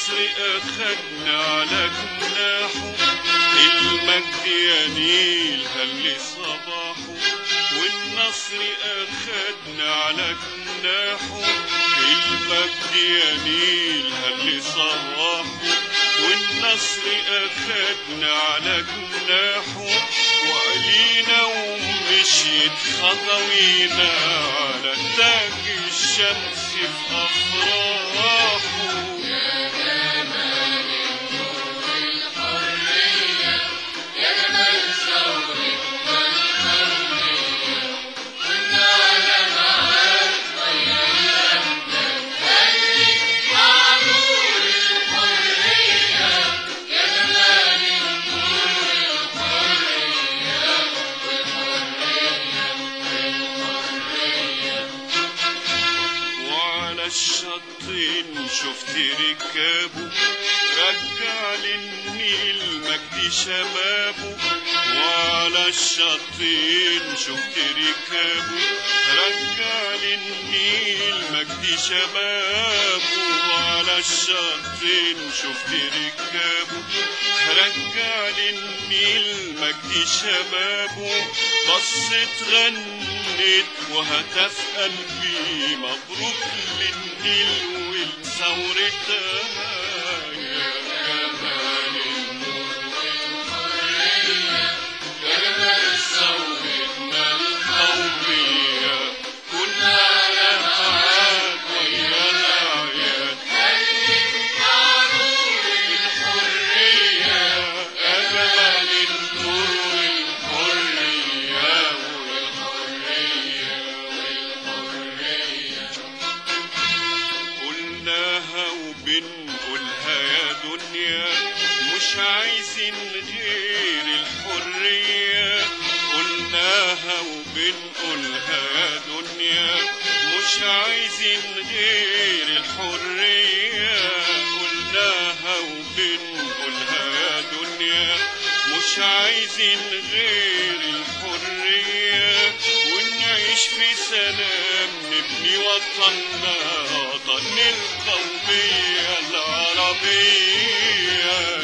والنصر أخدنا على جناحه المجد يا نيل هل صباحه والنصر أخدنا على جناحه المجد يا نيل هل صباحه والنصر أخدنا على جناحه وقلينا ومشيت خطوينا على تاج الشمس في أفراحه وعلى الشطين شفت ركابه رجع للنيل مجد شبابه وعلى الشطين شفت ركابه رجع للنيل مجد شبابه وعلى الشطين شفت ركابه رجع للنيل مجد شبابه بصت غنت وهتف قلبي مبروك للنيل ولثورتها يا جمال النور والحرية يا جمال ثورتنا القومية كنا على معاد ويا الأعياد الحرية يا جمال النور والحرية والحرية والحرية قلناها وبنقولها يا دنيا مش عايزين غير الحرية قلناها وبنقولها يا دنيا مش عايزين غير الحرية قلناها وبنقولها يا دنيا مش عايزين غير الحرية ونعيش في سلام نبني وطننا وطن القومية العربية